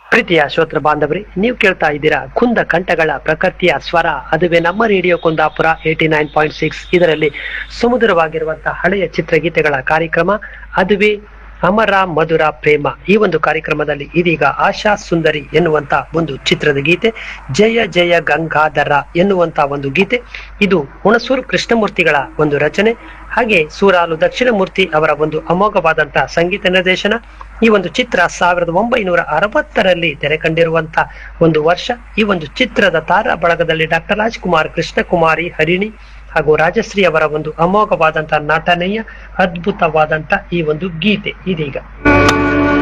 ಪ್ರೀತಿಯ ಶ್ರೋತೃ ಬಾಂಧವರಿ ನೀವು ಕೇಳ್ತಾ ಇದ್ದೀರಾ ಕುಂದ ಕಂಠಗಳ ಪ್ರಕೃತಿಯ ಸ್ವರ ಅದುವೇ ನಮ್ಮ radio Kundapura eighty nine point six ಇದರಲ್ಲಿ ಸುಮಧುರವಾಗಿರುವಂತಹ ಹಳೆಯ ಚಿತ್ರಗೀತೆಗಳ ಕಾರ್ಯಕ್ರಮ ಅದುವೇ ಅಮರ ಮಧುರ ಪ್ರೇಮ ಈ ಒಂದು ಕಾರ್ಯಕ್ರಮದಲ್ಲಿ ಇದೀಗ ಆಶಾ ಸುಂದರಿ ಎನ್ನುವಂತ ಒಂದು ಚಿತ್ರದ ಗೀತೆ ಜಯ ಜಯ ಗಂಗಾಧರ ಎನ್ನುವಂತ ಒಂದು ಗೀತೆ ಇದು ಹುಣಸೂರು ಕೃಷ್ಣಮೂರ್ತಿಗಳ ಒಂದು ರಚನೆ ಹಾಗೆ ಸೂರಾಲು ದಕ್ಷಿಣಮೂರ್ತಿ ಅವರ ಒಂದು ಅಮೋಘವಾದಂತಹ ಸಂಗೀತ ನಿರ್ದೇಶನ ಈ ಒಂದು ಚಿತ್ರ ಸಾವಿರದ ಒಂಬೈನೂರ ಅರವತ್ತರಲ್ಲಿ ತೆರೆ ಕಂಡಿರುವಂತ ಒಂದು ವರ್ಷ ಈ ಒಂದು ಚಿತ್ರದ ತಾರಾ ಬಳಗದಲ್ಲಿ ಡಾಕ್ಟರ್ ರಾಜ್ಕುಮಾರ್ ಕೃಷ್ಣಕುಮಾರಿ ಹರಿಣಿ ಹಾಗೂ ರಾಜಶ್ರೀ ಅವರ ಒಂದು ಅಮೋಘವಾದಂತಹ ನಟನೆಯ ಅದ್ಭುತವಾದಂತ ಈ ಒಂದು ಗೀತೆ ಇದೀಗ